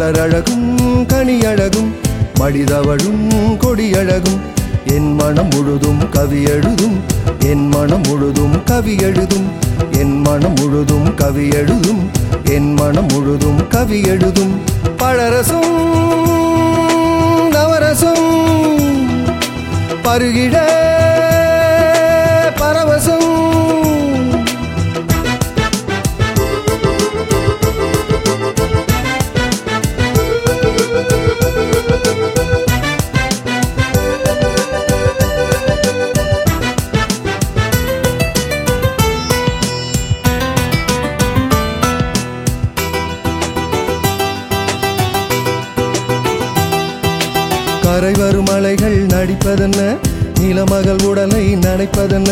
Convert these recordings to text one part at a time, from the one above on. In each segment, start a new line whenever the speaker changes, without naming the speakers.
மலரழகும் கனியழகும் மடிதவழும் கொடியழகும் என் மனம் முழுதும் கவி எழுதும் என் மனம் முழுதும் கவி எழுதும் என் மனம் முழுதும் கவி எழுதும் என் மனம் முழுதும் கவி எழுதும் பழரசும் நவரசும் பருகிட பரவசம் கரை வரும் அலைகள் நடிப்பதென்ன நிலமகள் உடலை நனைப்பதென்ன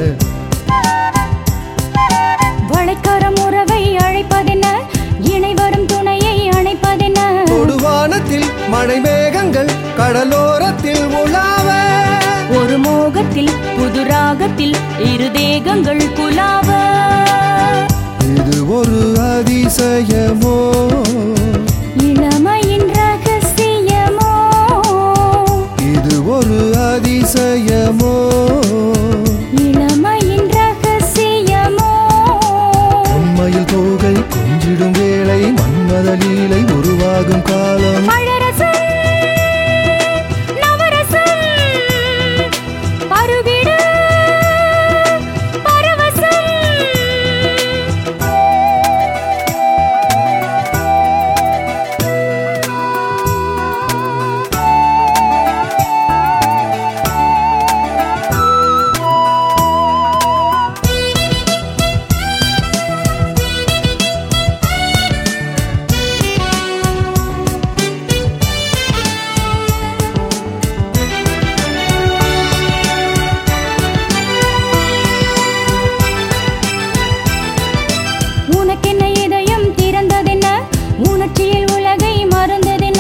வளைக்கரம் உறவை அழைப்பதென்ன இணை வரும் துணையை அணைப்பதென்ன
தொடுவானத்தில் மழை மேகங்கள் கடலோரத்தில் உலாவ
ஒரு மோகத்தில் புது ராகத்தில் இரு தேகங்கள் குலாவ
இது ஒரு அதிசயமோ
இளமையின் ரகசியமோ
இது ஒரு அதிசயமோ
இளமையின் ரகசியமோ
உண்மையில் தோகை கொஞ்சிடும் வேளை மன்மத லீலை உருவாகும் காலம்
பழரசம் நவரசம் பருகிட பரவசம் உனக்கென்ன இதயம் திறந்ததென்ன உணர்ச்சியில் உலகை மறந்ததென்ன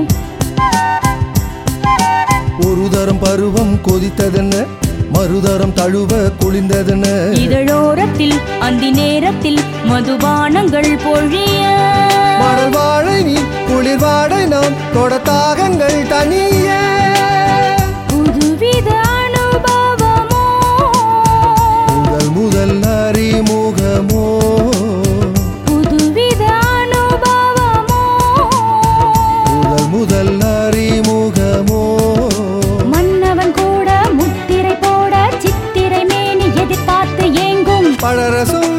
ஒரு தரம் பருவம் கொதித்ததென்ன மறுதரம் தழுவ குளிந்ததென்ன
இதழோரத்தில் அந்தி நேரத்தில் மதுபானங்கள் பொழிய
மணல் வாழை நீ குளிர் வாடை நாம் தொடத்தாகங்கள் தனிய
புதுவித அனுபவமோ
முதல் முதல் அறிமுகமோ
புதுவித அனுபவமோ
முதல் முதல் அறிமுகமோ
மன்னவன் கூட முத்திரை போட சித்திரை மேனி எதிர்பார்த்து ஏங்கும்
பழரசும்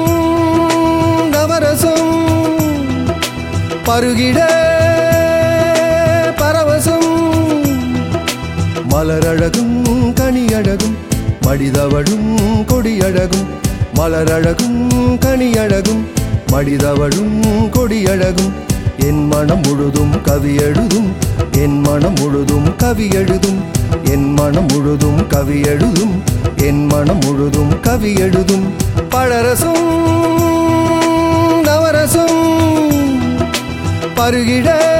நவரசும் பருகிட பரவசம் மலரழகும் கனியழகும் மடிதவழும் கொடியழகும் மலரழகும் கனியழகும் மடிதவழும் கொடியழகும் என் மனம் முழுதும் கவி எழுதும் என் மனம் முழுதும் கவி எழுதும் என் மனம் முழுதும் கவி எழுதும் என் மனம் முழுதும் கவி எழுதும் பழரசும் நவரசும் பருகிட